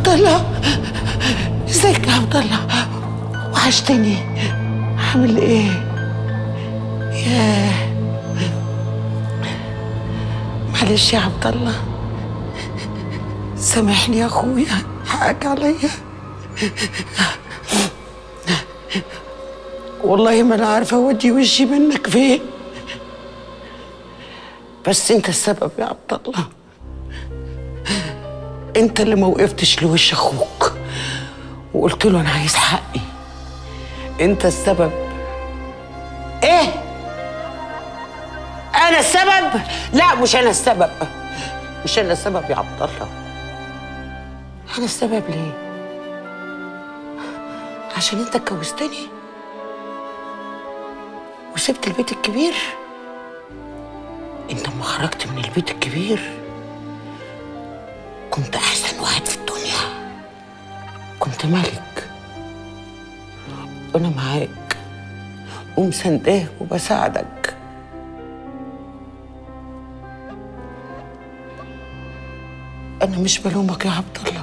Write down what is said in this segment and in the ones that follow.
الله ازيك يا عبد الله وحشتني عامل ايه ياه معلش يا عبد الله سامحني يا اخويا حقك عليا والله ما انا عارفه اودي وشي منك فين بس انت السبب يا عبد الله انت اللي ما وقفتش لوش اخوك وقلت له انا عايز حقي انت السبب ايه انا السبب لا مش انا السبب مش انا السبب يا عبد الله انا السبب ليه عشان انت اتجوزتني وسبت البيت الكبير انت لما خرجت من البيت الكبير كنت احسن واحد في الدنيا كنت ملك وانا معاك ومسانداه وبساعدك انا مش بلومك يا عبد الله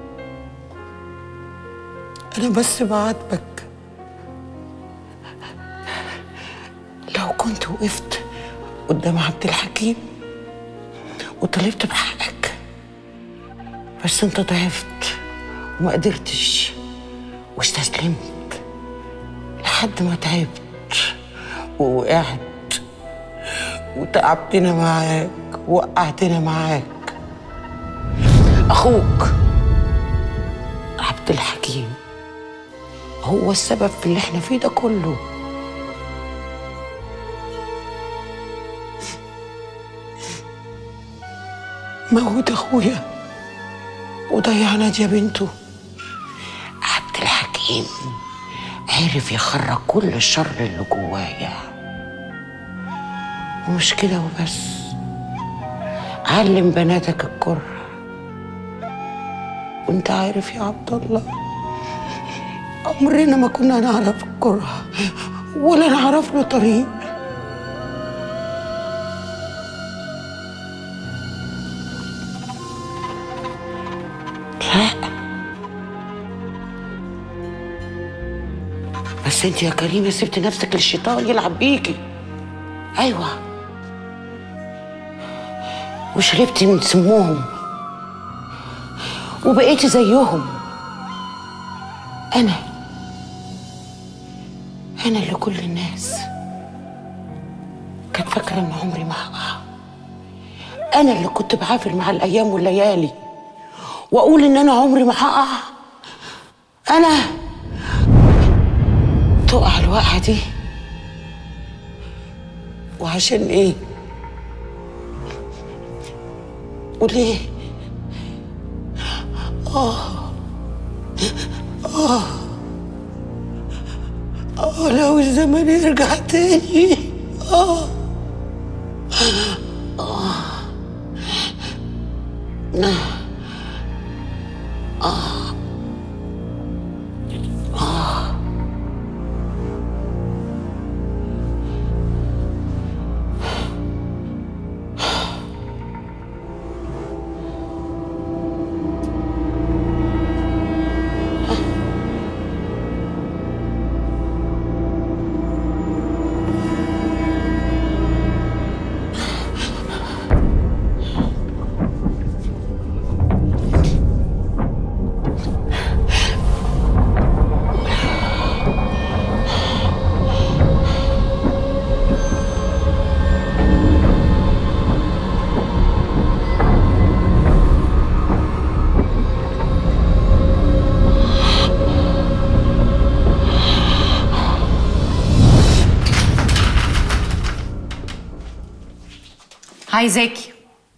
انا بس بعاتبك لو كنت وقفت قدام عبد الحكيم وطلبت بحقك بس انت ضعفت وما قدرتش واستسلمت لحد ما تعبت ووقعت وتعبتنا معاك ووقعتنا معاك اخوك عبد الحكيم هو السبب في اللي احنا فيه ده كله موت اخويا وضيع نادية بنته عبد الحكيم عرف يخرج كل الشر اللي جوايا ومش كده وبس علم بناتك الكره وانت عارف يا عبد الله عمرنا ما كنا نعرف الكره ولا نعرف له طريق لا بس انت يا كريمه سبت نفسك للشيطان يلعب بيكي ايوه وشربتي من سمهم وبقيتي زيهم انا انا اللي كل الناس كانت فاكره ان عمري ما هقع انا اللي كنت بعافر مع الايام والليالي واقول ان انا عمري ما هقع انا تقع الوقعه دي وعشان ايه وليه اه اه اه لو الزمن يرجع تاني اه عايزاكي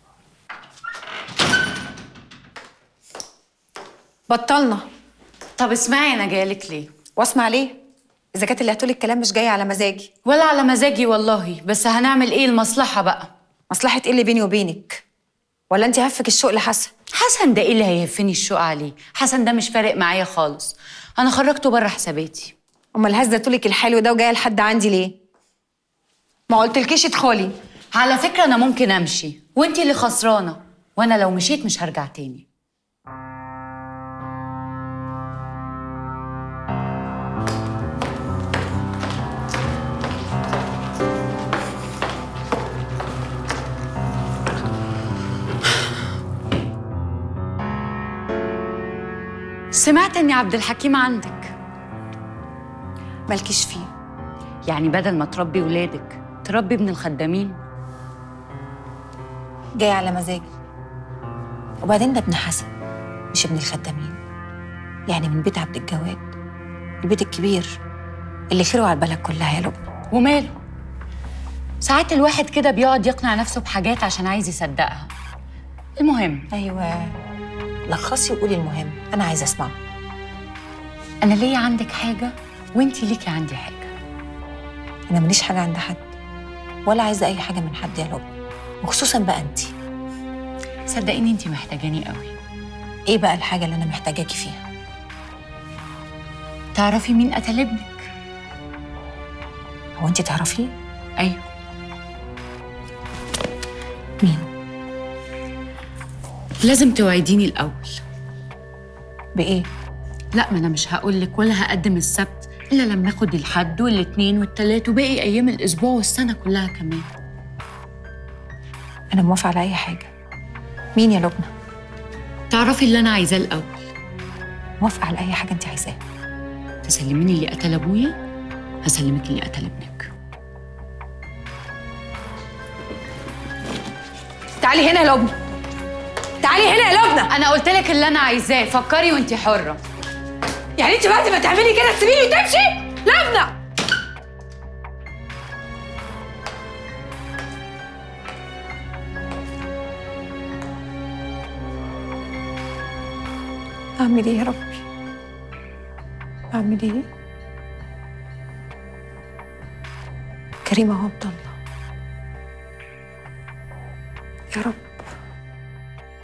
بطلنا طب اسمعي انا جايلك ليه واسمع ليه اذا كانت اللي هتقولي الكلام مش جاي على مزاجي ولا على مزاجي والله بس هنعمل ايه المصلحه بقى مصلحه ايه اللي بيني وبينك ولا انت هفك الشوق لحسن حسن ده ايه اللي هيهفني الشوق عليه حسن ده مش فارق معايا خالص انا خرجته بره حساباتي امال هزه طولك الحلو ده وجايه لحد عندي ليه ما قلتلكيش ادخلي على فكره انا ممكن امشي وانتي اللي خسرانه وانا لو مشيت مش هرجع تاني سمعت اني عبد الحكيم عندك مالكيش فيه يعني بدل ما تربي ولادك تربي ابن الخدامين جاي على مزاجي وبعدين ده ابن حسن مش ابن الخدامين يعني من بيت عبد الجواد البيت الكبير اللي خيره على البلد كلها يا لبنى وماله ساعات الواحد كده بيقعد يقنع نفسه بحاجات عشان عايز يصدقها المهم ايوه لخصي وقولي المهم انا عايزه اسمعه انا ليا عندك حاجه وانتي ليكي عندي حاجه انا ماليش حاجه عند حد ولا عايزه اي حاجه من حد يا لبنى وخصوصا بقى انت صدقيني انتي محتاجاني قوي ايه بقى الحاجه اللي انا محتاجاكي فيها تعرفي مين قتل ابنك هو انت تعرفيه ايوه مين لازم توعديني الاول بايه لا ما انا مش هقول لك ولا هقدم السبت الا لما اخد الحد والاثنين والتلات وباقي ايام الاسبوع والسنه كلها كمان انا موافقه على اي حاجه مين يا لبنى تعرفي اللي انا عايزاه الاول موافقه على اي حاجه انت عايزاها تسلميني اللي قتل ابويا هسلمك اللي قتل ابنك تعالي هنا يا لبنى تعالي هنا يا لبنى انا قلت لك اللي انا عايزاه فكري وانتي حره يعني انت بعد ما تعملي كده تسيبيني وتمشي لبنى اعمل ايه يا ربي اعمل ايه كريمه هو